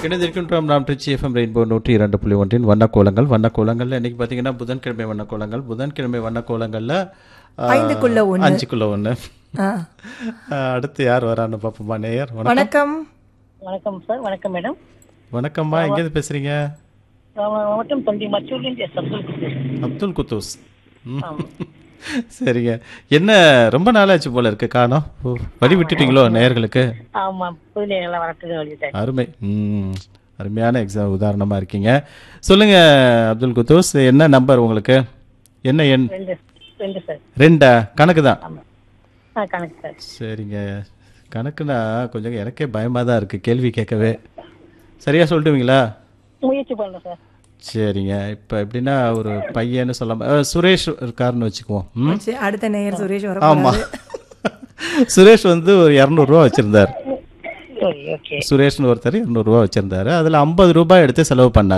இணைந்திருக்கின்றோம் நாம் Trichy FM rainbow நூற்றி இரண்டு புள்ளி ஒன்றின் வண்ணக்கோலங்கள் வண்ணக்கோலங்கள்ல இன்னைக்கு பார்த்தீங்கன்னா புதன்கிழமை வண்ணக்கோலங்கள் புதன்கிழமை வண்ணக்கோலங்கள்ல ஆ, ஐந்துக்குள்ள ஒண்ணு. அஞ்சுக்குள்ள ஒன்று ஆ. அடுத்து யார் வரான்னு பார்ப்போமா நேயர் வணக்கம் வணக்கம் வணக்கம் சார் வணக்கம் மேடம் வணக்கம்மா எங்கேருந்து பேசுறீங்க மாவட்டம் தொண்டி மச்சூர்லேருந்து எஸ் அப்துல் குத்தூர் அப்துல் குத்தூஸ் ம். சரிங்க என்ன ரொம்ப நாளாச்சு போல இருக்கு காணோம் ஓ, வழி விட்டுட்டீங்களோ நேயர்களுக்கு ஆமாம் புதிய நல்லா வரட்டுன்னு சொல்லிட்டேன் அருமை ம் அருமையான எக்ஸாம் உதாரணமாக இருக்கீங்க சொல்லுங்க அப்துல் குத்தூஸ் என்ன நம்பர் உங்களுக்கு என்ன எண் ரெண்டு ரெண்டு சார் ரெண்டா கணக்கு தான் ஆமாம் ஆ கணக்கு சார் சரிங்க கணக்குனா கொஞ்சம் எனக்கே பயமாக தான் இருக்குது கேள்வி கேட்கவே சரியா சொல்லிட்டுவீங்களா முயற்சி பண்ணுறேன் சார் சரிங்க இப்போ எப்படின்னா ஒரு பையன்னு சொல்லாம அஹ், சுரேஷ் இருக்காருன்னு வச்சுக்குவோம் ம் சரி, அடுத்த நேயர் சுரேஷ் வர ஆமாம் சுரேஷ் வந்து ஒரு இரநூறுவா வச்சுருந்தார் சரி ஓகே சுரேஷ்னு ஒருத்தர் இரநூறுவா வச்சுருந்தாரு அதில் ஐம்பது ரூபாய் எடுத்து செலவு பண்ணார்